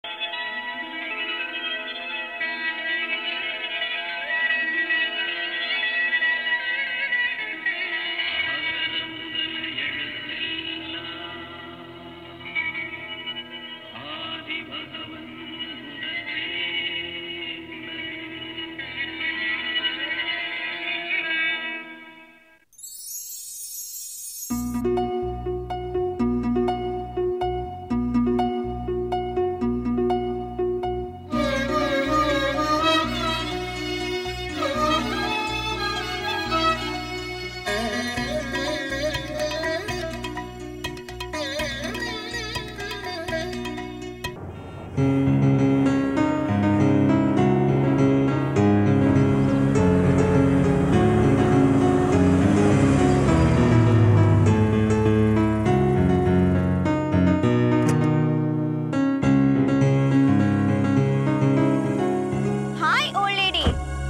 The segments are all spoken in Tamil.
ஹாய் ஓல்ட் லேடி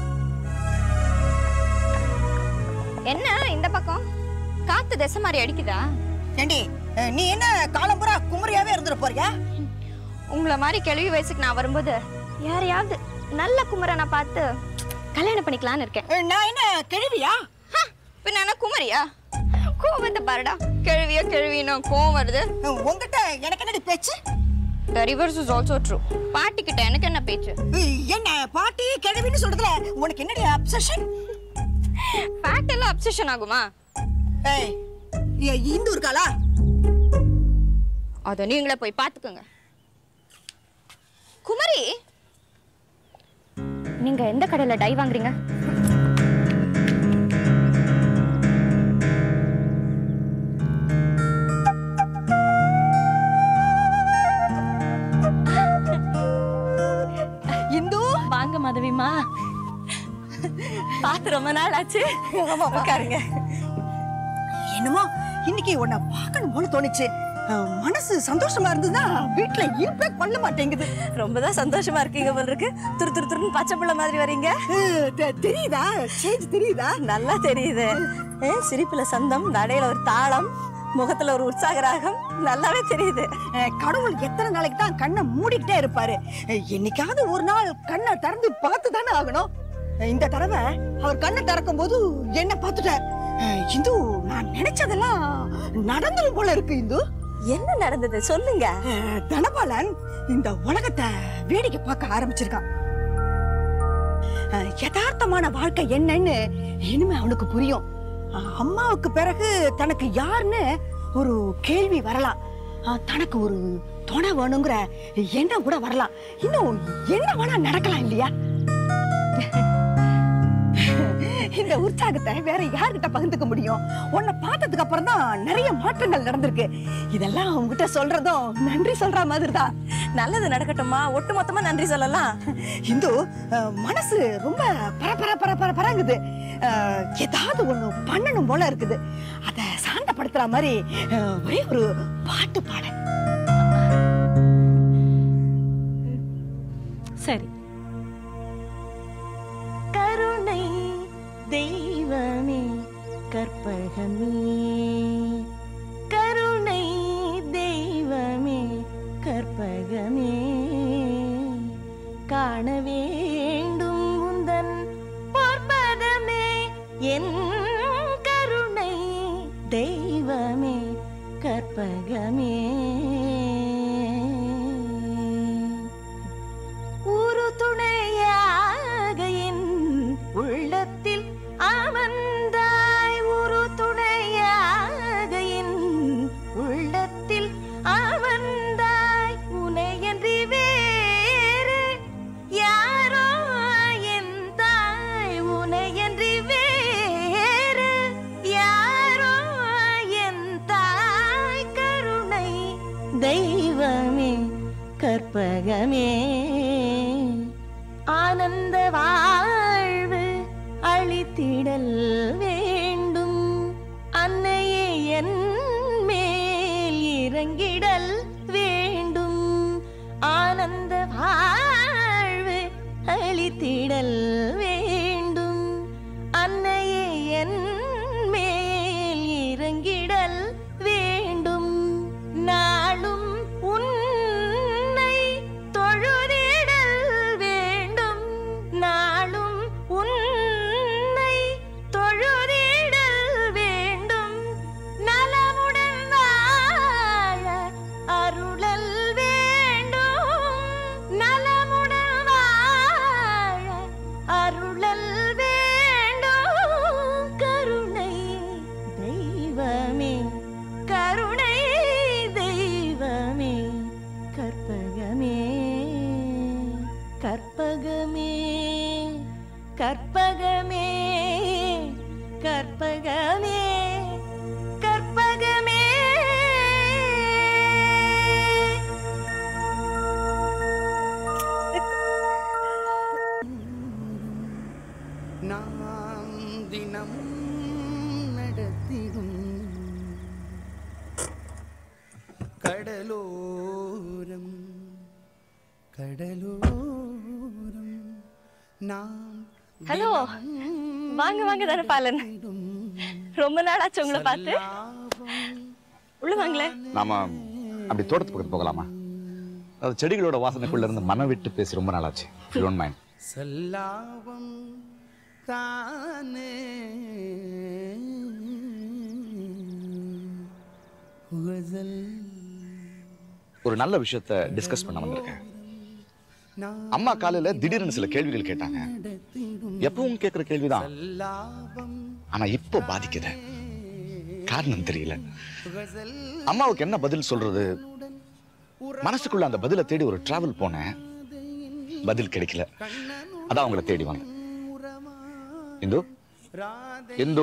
என்ன இந்த பக்கம் காத்து திசை மாதிரி அடிக்குதா ஏண்டி அஹ், நீ என்ன காலம்புறா குமரியாவே இருந்துட்டு போறியா உங்களை மாதிரி கிழவி வயசுக்கு நான் வரும்போது யாரையாவது நல்ல குமரனை பார்த்து கல்யாணம் பண்ணிக்கலாம்னு இருக்கேன் அஹ், நான் என்ன கிழவியா ஹ, பின்ன என்ன குமரியா கோவத்தை பாருடா கிழவியோ கிழவினோ கோவம் வருது அஹ், உன்கிட்ட எனக்கு என்னடி பேச்சு the reverse is also true பாட்டி கிட்ட எனக்கு என்ன பேச்சு அஹ், என்ன பாட்டி கிழவின்னு சொல்றதுல உனக்கு என்னடி அப்சஷன் ஃபேக்ட் எல்லாம் அப்சஷன் ஆகுமா ஏய் இ- இந்து இருக்காளா அதை நீங்களே போய் பார்த்துக்கோங்க குமரி நீங்க எந்த கடையில டை வாங்குறீங்க இந்து வாங்க மாதவிமா பார்த்து ரொம்ப நாள் ஆச்சு உட்காருங்க என்னமோ இன்னைக்கு உன்னை பார்க்கணும் போல தோணுச்சு அஹ், மனசு சந்தோஷமா இருந்ததுன்னா வீட்டுல இருப்பே பண்ண மாட்டேங்குது ரொம்ப தான் சந்தோஷமா இருக்கீங்க போல இருக்கு துரு துரு துருன்னு பச்சை பிள்ளை மாதிரி வரீங்க அஹ், தெ- தெரியுதா சேஞ்ச் தெரியுதா நல்லா தெரியுது ஏ, சிரிப்புல சந்தம் நடையில ஒரு தாளம் முகத்துல ஒரு உற்சாக ராகம் நல்லாவே தெரியுது அஹ், கடவுள் எத்தனை நாளைக்கு தான் கண்ணை மூடிக்கிட்டே இருப்பாரு அஹ், என்னைக்காவது ஒரு நாள் கண்ணை திறந்து பார்த்து தானே ஆகணும் அஹ், இந்த தடவை அவர் கண்ணை திறக்கும் போது என்ன பார்த்துட்டார் அஹ், இந்து நான் நினைச்சதெல்லாம் நடந்துரும் போல இருக்கு இந்து என்ன நடந்தது சொல்லுங்க அஹ், தனபாலன் இந்த உலகத்தை வேடிக்கை பார்க்க ஆரம்பிச்சிருக்கான் அஹ், யதார்த்தமான வாழ்க்கை என்னன்னு இனிமே அவனுக்கு புரியும் அஹ், அம்மாவுக்கு பிறகு தனக்கு யாருன்னு ஒரு கேள்வி வரலாம் அஹ், தனக்கு ஒரு துணை வேணுங்கிற எண்ணம் கூட வரலாம் இன்னும் என்ன வேணா நடக்கலாம் இல்லையா இந்த உற்சாகத்தை வேற யார்கிட்ட பகிர்ந்துக்க முடியும் உன்னை பார்த்ததுக்கு அப்புறம் தான் நிறைய மாற்றங்கள் நடந்திருக்கு இதெல்லாம் உங்ககிட்ட சொல்றதும் நன்றி சொல்ற மாதிரி தான் நல்லது நடக்கட்டுமா ஒட்டு மொத்தமா நன்றி சொல்லலாம் இந்து அஹ், மனசு ரொம்ப பரபர பரபர பரங்குது அஹ், ஏதாவது ஒண்ணு பண்ணணும் போல இருக்குது அத சாந்தப்படுத்துற மாதிரி அஹ், ஒரே ஒரு பாட்டு பாட சரி கருணை தெய்வமே கற்பகமே கருணை தெய்வமே கற்பகமே காண வேண்டும் உந்தன் பார்ப்பதமே என் கருணை தெய்வமே கற்பகமே ஒரு துணையாக என் உள்ளத்தில் அமர்ந்தாய் ஒரு துணையாக என் உள்ளத்தில் அமர்ந்தாய் உனையன்றி வேறு யாரோ என் தாய் உனையன்றி வேறு யாரோ என் தாய் கருணை தெய்வமே கற்பகமே ஆனந்த வாழ்வு அளித்திடல் வேண்டும் அன்னையே என் மேல் இறங்கிடல் வேண்டும் ஆனந்த வாழ்வு அளித்திடல் வேண்டும் அன்னையே என் மேல் இறங்கிடல் வேண்டும் நாளும் உன்னை தொழ கற்பகமே கற்பகமே கற்பகமே கற்பகமே கற்பகமே நாம் தினம் நடத்திடும் கடலோரம் கடலோரம் நாம் ஹலோ வாங்க வாங்க தனபாலன் ரொம்ப நாளாச்சு உங்களை பார்த்து உள்ள வாங்களேன் நாம அப்படி தோட்டத்து பக்கத்து போகலாமா அது செடிகளோட வாசனைக்குள்ள இருந்து மனம் விட்டு பேசி ரொம்ப நாளாச்சு டோன்ட் மைண்ட் சல்லாபம் தானே உகசல் ஒரு நல்ல விஷயத்த டிஸ்கஸ் பண்ண வந்திருக்கேன் நாம் அம்மா காலையில திடீர்னு சில கேள்விகள் கேட்டாங்க நடத்திடும் எப்பவும் கேட்கிற கேள்விதான் லாபம் ஆனா இப்போ பாதிக்குது காரணம் தெரியல உகசல் அம்மாவுக்கு என்ன பதில் சொல்றது மனசுக்குள்ள அந்த பதிலை தேடி ஒரு டிராவல் போனேன் பதில் கிடைக்கல அதான் அவங்கள தேடி வந்தேன் இந்து இந்து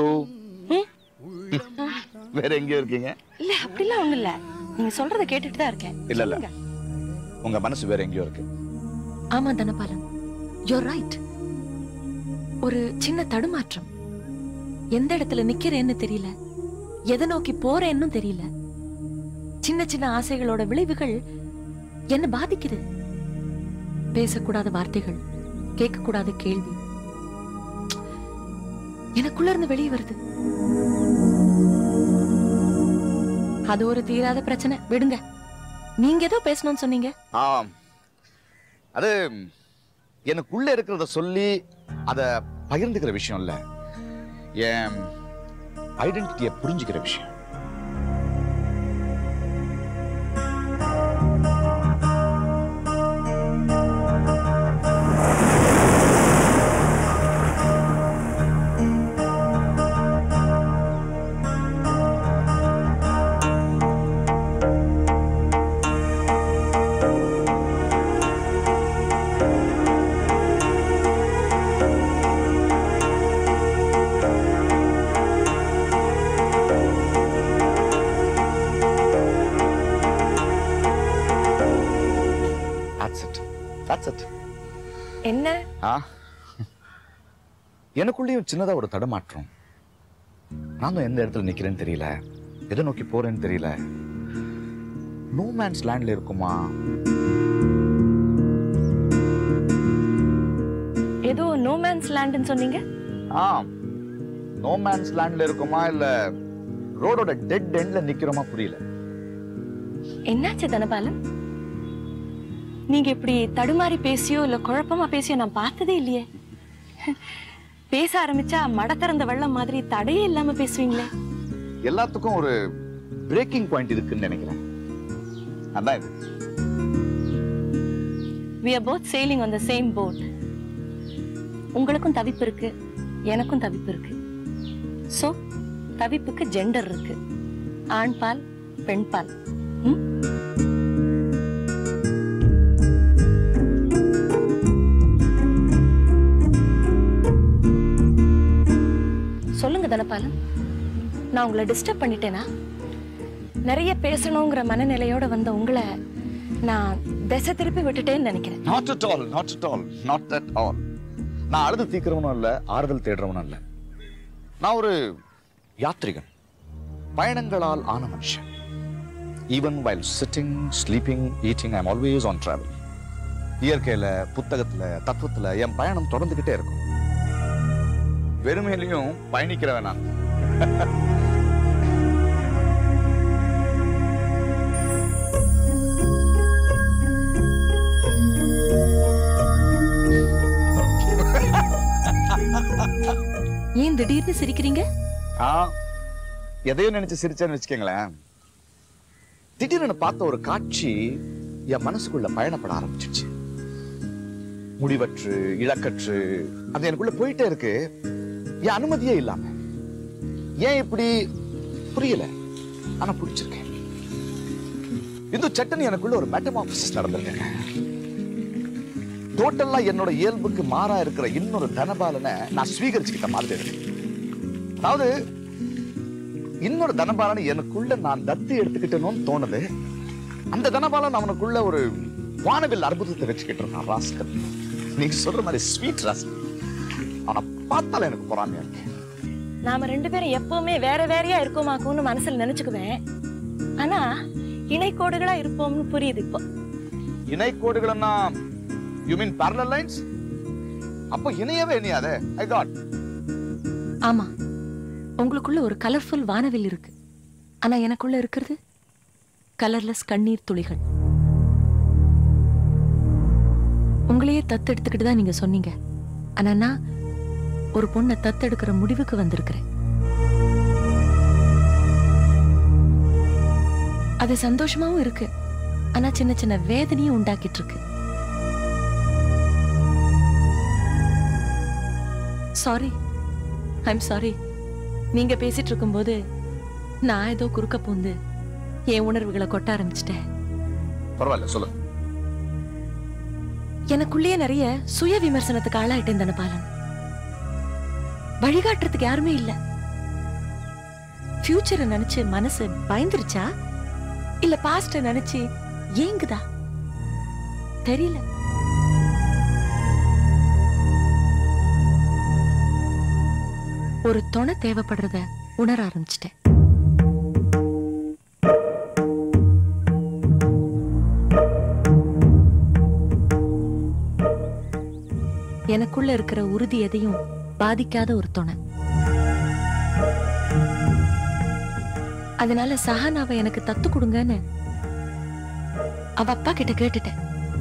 வேற எங்கேயோ இருக்கீங்க இல்ல அப்படிலாம் ஒண்ணும் இல்ல நீங்க சொல்றத கேட்டுட்டு தான் இருக்கேன் இல்ல இல்ல உங்க மனசு வேற எங்கேயோ இருக்கு ஆமா தனபாலன் யூர் ரைட் ஒரு சின்ன தடுமாற்றம் எந்த இடத்துல நிக்கிறேன்னு தெரியல எதை நோக்கி போறேன்னு தெரியல சின்ன சின்ன ஆசைகளோட விளைவுகள் என்ன பாதிக்குது பேசக்கூடாத வார்த்தைகள் கேட்கக்கூடாத கேள்வி எனக்குள்ள இருந்து வெளியே வருது அது ஒரு தீராத பிரச்சனை விடுங்க நீங்க ஏதோ பேசணும்னு சொன்னீங்க ஆம் அது எனக்குள்ள இருக்கிறத சொல்லி அத பகிர்ந்துக்கிற விஷயம் இல்ல என் ஐடென்டிட்டியை புரிஞ்சுக்கிற விஷயம் That's it. That's it. என்ன ஆ எனக்குள்ளேயும் சின்னதா ஒரு தடுமாற்றம் நானும் எந்த இடத்துல நிக்கிறேன்னு தெரியல எதை நோக்கி போறேன்னு தெரியல நோ மேன்ஸ் லேண்ட்ல இருக்குமா ஏதோ நோ மேன்ஸ் லேண்ட்னு சொன்னீங்க ஆ நோ மேன்ஸ் லேண்ட்ல இருக்குமா இல்ல ரோடோட டெட் எண்ட்ல நிக்கிறோமா புரியல என்னாச்சு தனபாலன் நீங்க இப்படி தடுமாறி பேசியோ இல்ல குழப்பமா பேசியோ நான் பார்த்ததே இல்லையே பேச ஆரம்பிச்சா மட திறந்த வெள்ளம் மாதிரி தடையே இல்லாம பேசுவீங்களே எல்லாத்துக்கும் ஒரு பிரேக்கிங் பாயிண்ட் இருக்குன்னு நினைக்கிறேன் அதான் இது we are both sailing on the same boat உங்களுக்கும் தவிப்பு இருக்கு எனக்கும் தவிப்பு இருக்கு சோ தவிப்புக்கு ஜெண்டர் இருக்கு ஆண் பால் பெண் பால் ம்? சொல்லுங்க தனபாலன் நான் உங்களை டிஸ்டர்ப் பண்ணிட்டேனா நிறைய பேசணுங்கிற மனநிலையோட வந்த உங்களை நான் திசை திருப்பி விட்டுட்டேன்னு நினைக்கிறேன் not at all not at all not at all நான் அழுது தீக்கிறவனும் இல்ல ஆறுதல் தேடுறவனும் இல்ல நான் ஒரு யாத்ரிகன் பயணங்களால் ஆன மனுஷன் even while sitting sleeping eating I'm always on travel இயற்கையில புத்தகத்துல தத்துவத்துல என் பயணம் தொடர்ந்துகிட்டே இருக்கும் வெறுமையிலையும் பயணிக்கிறவன் நான் ஏன் திடீர்னு சிரிக்கிறீங்க ஆ எதையோ நினைச்சு சிரிச்சேன்னு வச்சுக்கோங்களேன் திடீர்னு பார்த்த ஒரு காட்சி என் மனசுக்குள்ள பயணப்பட ஆரம்பிச்சிச்சு முடிவற்று இலக்கற்று அது எனக்குள்ள போயிட்டே இருக்கு என் அனுமதியே இல்லாம ஏன் இப்படி புரியல ஆனா பிடிச்சிருக்கேன் இது சட்டன் எனக்குள்ள ஒரு மெட்டமாபிசிஸ் நடந்திருக்குங்க டோட்டலா என்னோட இயல்புக்கு மாறா இருக்கிற இன்னொரு தனபாலனை நான் ஸ்வீகரிச்சுக்கிட்ட மாதிரி இருக்கு அதாவது இன்னொரு தனபாலனை எனக்குள்ள நான் தத்து எடுத்துக்கிட்டேனோன்னு தோணுது அந்த தனபாலன் அவனுக்குள்ள ஒரு வானவில் அற்புதத்தை வச்சுக்கிட்டு இருக்கான் ராஸ்கல் நீங்க சொல்ற மாதிரி ஸ்வீட் ராஸ்கல் அவனை பார்த்தால எனக்கு பொறாமையா இருக்கு நாம ரெண்டு பேரும் எப்பவுமே வேற வேறையா இருக்கோமாக்கும்னு மனசுல நினைச்சுக்குவேன் ஆனா இணைக்கோடுகளா இருப்போம்னு புரியுது இப்போ இணை கோடுகள்னா யூ மீன் parallel லைன்ஸ் அப்போ இணையவே இணையாதே ஐ காட் ஆமா உங்களுக்குள்ள ஒரு கலர்ஃபுல் வானவில் இருக்கு ஆனா எனக்குள்ள இருக்கிறது கலர்லெஸ் கண்ணீர் துளிகள் உங்களையே தத்தெடுத்துக்கிட்டு தான் நீங்க சொன்னீங்க ஆனா நான் ஒரு பொண்ணை தத்தெடுக்கிற முடிவுக்கு வந்திருக்கிறேன் அது சந்தோஷமாவும் இருக்கு ஆனா சின்ன சின்ன வேதனையும் உண்டாக்கிட்டு இருக்கு சாரி ஐம் சாரி நீங்க பேசிட்டு இருக்கும்போது நான் ஏதோ குறுக்க பூந்து என் உணர்வுகளை கொட்ட ஆரம்பிச்சிட்டேன் பரவாயில்ல சொல்லு எனக்குள்ளேயே நிறைய சுய விமர்சனத்துக்கு ஆளாயிட்டேன் தனபாலன் வழிகாட்டுறதுக்கு யாருமே இல்ல ஃபியூச்சரை நினைச்சு மனசு பயந்துருச்சா இல்ல பாஸ்ட நினைச்சு ஏங்குதா தெரியல ஒரு துணை தேவைப்படுறத உணர ஆரம்பிச்சிட்டேன் எனக்குள்ள இருக்கிற உறுதி எதையும் பாதிக்காத ஒரு துணை அதனால சஹானாவை எனக்கு தத்து கொடுங்கன்னு அவ அப்பா கிட்ட கேட்டுட்டேன்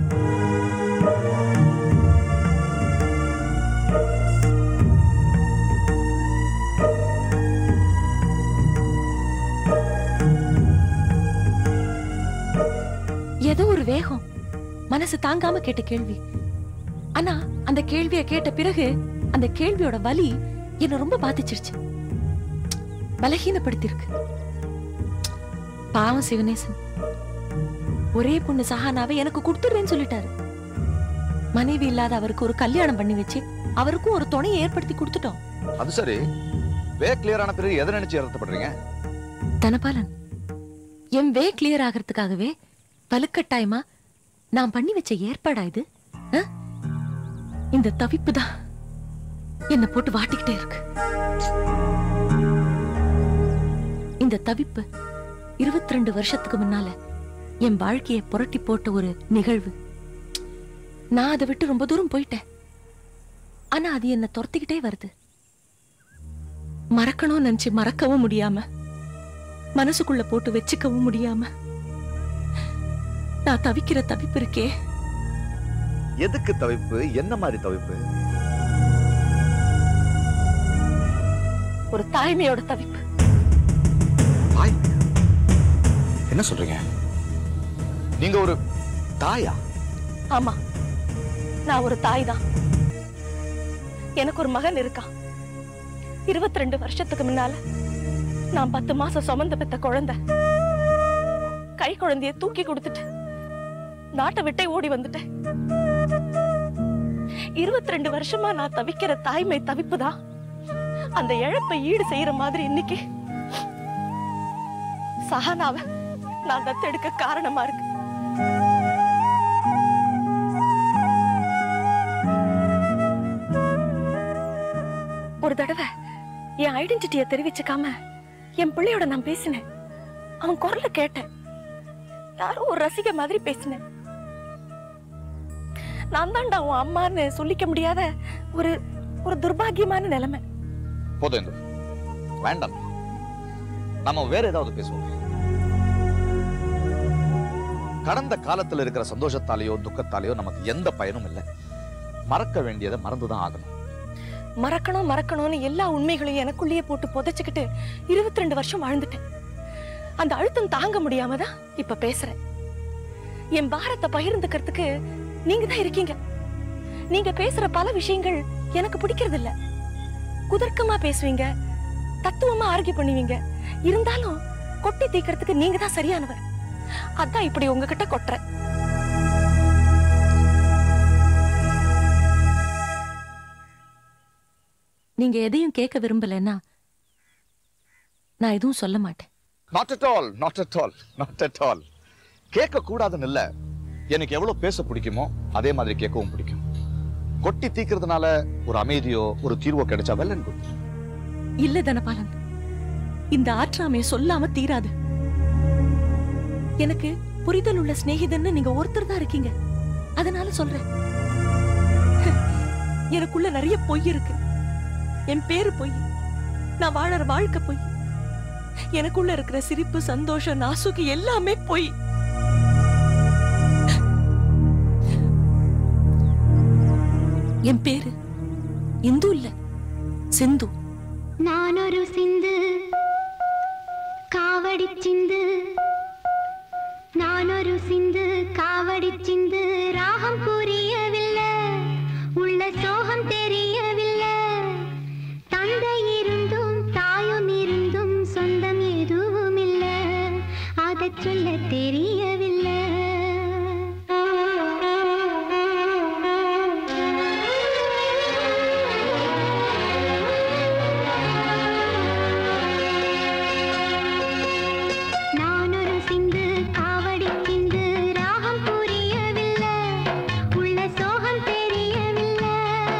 ஏதோ ஒரு வேகம் மனசு தாங்காம கேட்ட கேள்வி ஆனா அந்த கேள்விய கேட்ட பிறகு அந்த கேள்வியோட வலி என்ன ரொம்ப பாதிச்சிருச்சு பலகீனப்படுத்திருக்கு பாவம் சிவனேசன் ஒரே பொண்ணு சஹானாவை எனக்கு கொடுத்துடுறேன்னு சொல்லிட்டாரு மனைவி இல்லாத அவருக்கு ஒரு கல்யாணம் பண்ணி வச்சு அவருக்கும் ஒரு துணையை ஏற்படுத்தி கொடுத்துட்டோம் அது சரி வே கிளியர் ஆன பிறகு எதை நினைச்சு வருத்தப்படுறீங்க தனபாலன் என் வே கிளியர் ஆகிறதுக்காகவே வலுக்கட்டாயமா நான் பண்ணி வச்ச ஏற்பாடா இது ஆ? இந்த தவிப்பு தான் என்ன போட்டு வாட்டிக்கிட்டே இருக்கு இந்த தவிப்பு இருபத்தி ரெண்டு வருஷத்துக்கு முன்னால என் வாழ்க்கையை புரட்டி போட்ட ஒரு நிகழ்வு நான் அதை விட்டு ரொம்ப தூரம் போயிட்டேன் ஆனா அது என்ன துரத்திக்கிட்டே வருது மறக்கணும்னு நினைச்சு மறக்கவும் முடியாம மனசுக்குள்ள போட்டு வச்சுக்கவும் முடியாம நான் தவிக்கிற தவிப்பு இருக்கே எதுக்கு தவிப்பு என்ன மாதிரி தவிப்பு ஒரு தாய்மையோட தவிப்பு தாய் என்ன சொல்றீங்க நீங்க ஒரு தாயா ஆமா நான் ஒரு தாய் தான் எனக்கு ஒரு மகன் இருக்கான் இருபத்தி ரெண்டு வருஷத்துக்கு முன்னால நான் பத்து மாசம் சுமந்து பெத்த குழந்தை கை குழந்தைய தூக்கி கொடுத்துட்டு நாட்டை விட்டே ஓடி வந்துட்டேன் இருபத்தி ரெண்டு வருஷமா நான் தவிக்கிற தாய்மை தவிப்பு தான் அந்த இழப்பை ஈடு செய்யற மாதிரி இன்னைக்கு சஹானாவை நான் தத்தெடுக்க காரணமா இருக்கு ஒரு தடவை என் ஐடென்டிட்டியை தெரிவிச்சுக்காம என் பிள்ளையோட நான் பேசினேன் அவன் குரல கேட்டேன் யாரோ ஒரு ரசிக மாதிரி பேசினேன் நான் தான்டா உன் அம்மான்னு சொல்லிக்க முடியாத ஒரு ஒரு துர்பாகியமான நிலைமை போதும் இந்து வேண்டாம் நம்ம வேற ஏதாவது பேசுவோம் கடந்த காலத்துல இருக்கிற சந்தோஷத்தாலேயோ துக்கத்தாலேயோ நமக்கு எந்த பயனும் இல்லை மறக்க வேண்டியதை மறந்துதான் ஆகணும் மறக்கணும் மறக்கணும்னு எல்லா உண்மைகளையும் எனக்குள்ளேயே போட்டு புதைச்சுக்கிட்டு இருபத்தி ரெண்டு வருஷம் வாழ்ந்துட்டேன் அந்த அழுத்தம் தாங்க முடியாம தான் இப்ப பேசுறேன் என் பாரத்தை பகிர்ந்துக்கிறதுக்கு நீங்க தான் இருக்கீங்க நீங்க பேசுற பல விஷயங்கள் எனக்கு பிடிக்கிறது இல்ல குதர்க்கமா பேசுவீங்க தத்துவமா ஆர்கியூ பண்ணுவீங்க இருந்தாலும் கொட்டி தீக்கிறதுக்கு நீங்க தான் சரியானவர் அதான் இப்படி உங்ககிட்ட கொட்டுறேன் நீங்க எதையும் கேட்க விரும்பலைன்னா நான் எதுவும் சொல்ல மாட்டேன் not at all not at all not at all கேட்க கூடாதுன்னு இல்ல எனக்கு எவ்வளவு பேச பிடிக்குமோ அதே மாதிரி கேட்கவும் பிடிக்கும் கொட்டி தீக்கிறதுனால ஒரு அமைதியோ ஒரு தீர்வோ கிடைச்சா வெல் அண்ட் குட் இல்ல தனபாலன் இந்த ஆற்றாமைய சொல்லாம தீராது எனக்கு புரிதல் உள்ள சிநேகிதன்னு நீங்க ஒருத்தர் தான் இருக்கீங்க அதனால சொல்றேன் எனக்குள்ள நிறைய பொய் இருக்கு என் பேரு பொய் நான் வாழற வாழ்க்கை பொய் எனக்குள்ள இருக்கிற சிரிப்பு சந்தோஷம் நாசுக்கு எல்லாமே பொய் என் பேரு இந்து இல்ல சிந்து நானொரு சிந்து காவடி சிந்து நானொரு சிந்து காவடி சிந்து ராகம் புரியவில்லை உள்ள சோகம் தெரியவில்லை தந்தை இருந்தும் தாயும் இருந்தும் சொந்தம் எதுவும் இல்லை அதை சொல்ல தெரியவில்லை நானொரு சிந்து காவடி சிந்து ராகம் புரியவில்லை உள்ள சோகம் தெரியவில்லை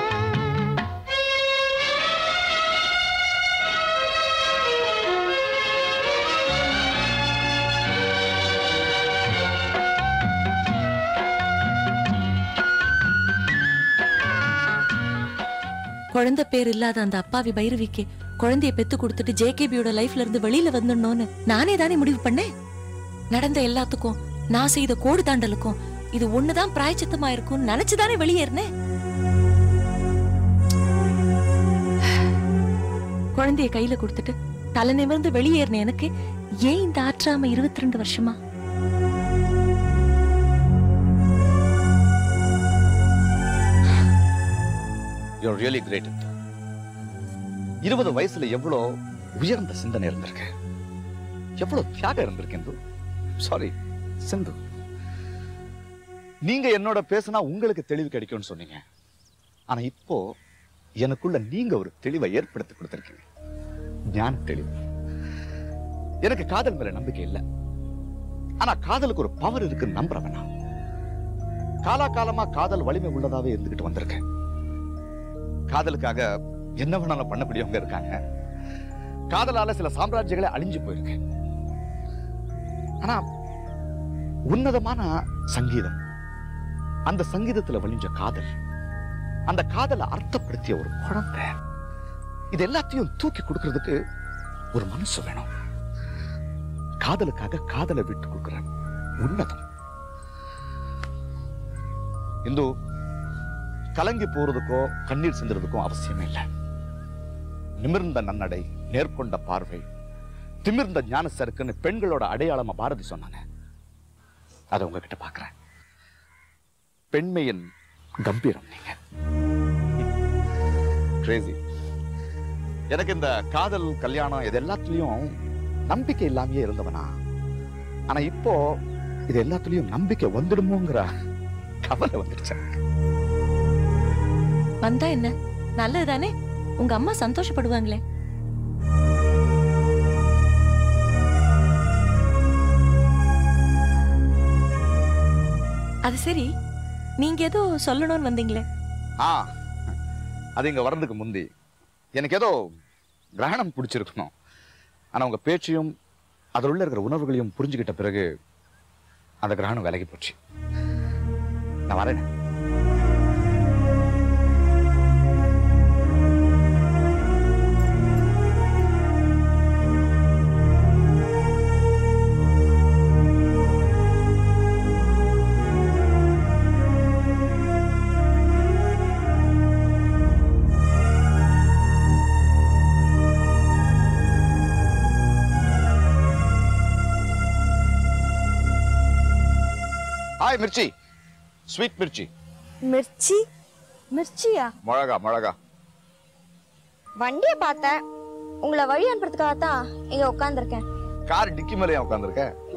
குழந்தை பேர் இல்லாத அந்த அப்பாவி பைரவிக்கு குழந்தைய பெத்து கொடுத்துட்டு ஜேகேபியோட லைஃப்ல இருந்து வெளியில வந்துடணும்னு நானே தானே முடிவு பண்ணேன் நடந்த எல்லாத்துக்கும் நான் செய்த கோடு தாண்டலுக்கும் இது ஒண்ணுதான் பிராய்ச்சித்தமா இருக்கும்னு நினைச்சுதானே வெளியேறினேன் குழந்தைய கையில கொடுத்துட்டு தலை நிமிர்ந்து வெளியேறின எனக்கு ஏன் இந்த ஆற்றாம இருபத்தி ரெண்டு வருஷமா யூர் ரியலி கிரேட் இருபது வயசுல எவ்வளோ உயர்ந்த சிந்தனை இருந்திருக்கு எவ்வளவு தியாகம் இருந்திருக்கு இந்து சாரி சிந்து நீங்க என்னோட பேசினா உங்களுக்கு தெளிவு கிடைக்கும்னு சொன்னீங்க ஆனா இப்போ எனக்குள்ள நீங்க ஒரு தெளிவை ஏற்படுத்தி கொடுத்திருக்கீங்க ஞான தெளிவு எனக்கு காதல் மேல நம்பிக்கை இல்லை ஆனா காதலுக்கு ஒரு பவர் இருக்குன்னு நம்புறவன் நான் காலாகாலமா காதல் வலிமை உள்ளதாவே இருந்துகிட்டு வந்திருக்கேன் காதலுக்காக என்ன வேணாலும் பண்ணக்கூடியவங்க இருக்காங்க காதலால சில சாம்ராஜ்யங்களே அழிஞ்சு போயிருக்கு ஆனா உன்னதமான சங்கீதம் அந்த சங்கீதத்துல வழிஞ்ச காதல் அந்த காதலை அர்த்தப்படுத்திய ஒரு குழந்தை இது எல்லாத்தையும் தூக்கி கொடுக்கிறதுக்கு ஒரு மனசு வேணும் காதலுக்காக காதலை விட்டு கொடுக்கிற உன்னதம் இந்து கலங்கி போறதுக்கோ கண்ணீர் சிந்துறதுக்கோ அவசியமே இல்லை நிமிர்ந்த நன்னடை நேர்கொண்ட பார்வை திமிர்ந்த ஞான சருக்குன்னு பெண்களோட அடையாளமா பாரதி சொன்னாங்க அதை உங்ககிட்ட பார்க்கிறேன் பெண்மையின் கம்பீரம் நீங்க கிரேசி எனக்கு இந்த காதல் கல்யாணம் இது எல்லாத்துலயும் நம்பிக்கை இல்லாமயே இருந்தவனா ஆனா இப்போ இது எல்லாத்துலயும் நம்பிக்கை வந்துடுமோங்கிற கவலை வந்துடுச்சு வந்தா என்ன நல்லதுதானே உங்க அம்மா சந்தோஷப்படுவாங்களே அது சரி நீங்க ஏதோ சொல்லணும்னு வந்தீங்களே ஆ அது இங்க வர்றதுக்கு முந்தி எனக்கு ஏதோ கிரகணம் பிடிச்சிருக்கணும் ஆனா உங்க பேச்சையும் அதில் உள்ள இருக்கிற உணர்வுகளையும் புரிஞ்சுக்கிட்ட பிறகு அந்த கிரகணம் விலகி போச்சு நான் வரேன் ஹாய் மிர்ச்சி ஸ்வீட் மிர்ச்சி மிர்ச்சி மிர்ச்சியா மிளகா மிளகா வண்டியை பார்த்தேன் உங்களை வழி அனுப்புறதுக்காக தான் இங்க உட்காந்துருக்கேன் கார் டிக்கி மேலே உட்காந்துருக்க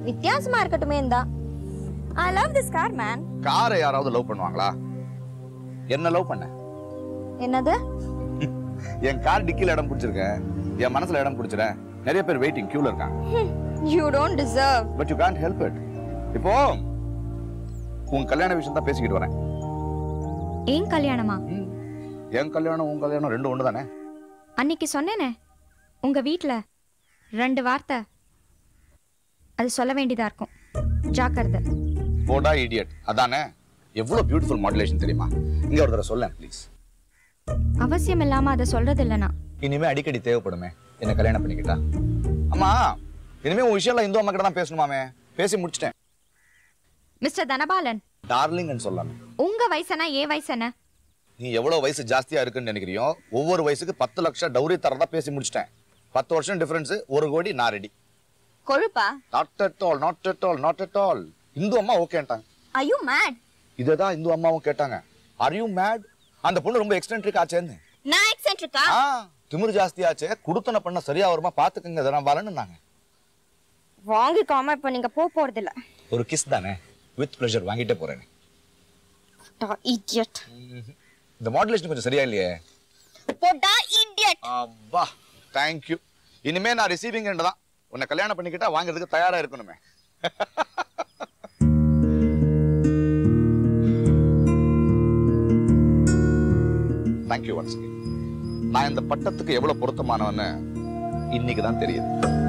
வித்தியாசமா இருக்கட்டுமே இருந்தா I love this car man காரை யாராவது லவ் பண்ணுவாங்களா என்ன லவ் பண்ண என்னது என் கார் டிக்கில இடம் பிடிச்சிருக்கேன் என் மனசுல இடம் பிடிச்சிறேன் நிறைய பேர் வெயிட்டிங் கியூல இருக்காங்க you don't deserve but you can't help it இப்போ உன் கல்யாண விஷயம் தான் பேசிக்கிட்டு வரேன் ஏன் கல்யாணமா ம். என் கல்யாணம் உன் கல்யாணம் ரெண்டு ஒன்று தானே அன்னைக்கு சொன்னேனே உங்க வீட்ல ரெண்டு வார்த்தை அது சொல்ல வேண்டியதா இருக்கும் ஜாக்கிரதை போடா இடியட் அதானே எவ்வளவு பியூட்டிஃபுல் மாடுலேஷன் தெரியுமா இங்க ஒரு தடவை சொல்லேன் ப்ளீஸ் அவசியம் இல்லாம அதை சொல்றது இல்லைனா இனிமே அடிக்கடி தேவைப்படுமே என்ன கல்யாணம் பண்ணிக்கிட்டா அம்மா இனிமே உன் விஷயம்லாம் இந்து அம்மா கிட்ட தான் பேசணுமாமே பேசி முடிச்சிட்டேன் மிஸ்டர் தனபாலன் டார்லிங்னு சொல்லாமே உங்க வயசுனா ஏன் வயசு என்ன நீ எவ்வளவு வயசு ஜாஸ்தியா இருக்குன்னு நினைக்கிறியோ ஒவ்வொரு வயசுக்கு பத்து லட்சம் டௌரி தரதா பேசி முடிச்சிட்டேன் பத்து வருஷம் டிஃபரன்ஸ் ஒரு கோடி நான் ரெடி கொழுப்பா not at all not at all not at all இந்து அம்மா ஓகேன்ட்டாங்க ஐ யூ மேட் இததான் இந்து அம்மாவும் கேட்டாங்க ஆர் யூ மேட் அந்த பொண்ணு ரொம்ப எக்ஸ்டென்ட்ரிக் ஆச்சேன்னு நான் எக்ஸென்ட்ரிக்கா ஆ திமிரு ஜாஸ்தி ஆச்சே குடுத்தன பண்ண சரியா வருமா பாத்துக்கங்க இதெல்லாம் பாலன்னு வாங்கிக்காம இப்ப நீங்க போக போறது இல்ல ஒரு கிஸ் தானே வித் ப்ளஷர் வாங்கிட்டே போறேன் இடியட் இந்த மாடுலேஷன் கொஞ்சம் சரியா இல்லையே போடா இடியட் அப்பா தேங்க்யூ இனிமே நான் ரிசீவிங் தான் உன்னை கல்யாணம் பண்ணிக்கிட்டா வாங்குறதுக்கு தயாரா இருக்கணுமே தேங்க்யூ ஒன்ஸ் நான் இந்த பட்டத்துக்கு எவ்வளவு பொருத்தமானவன்னு இன்னைக்கு தான் தெரியுது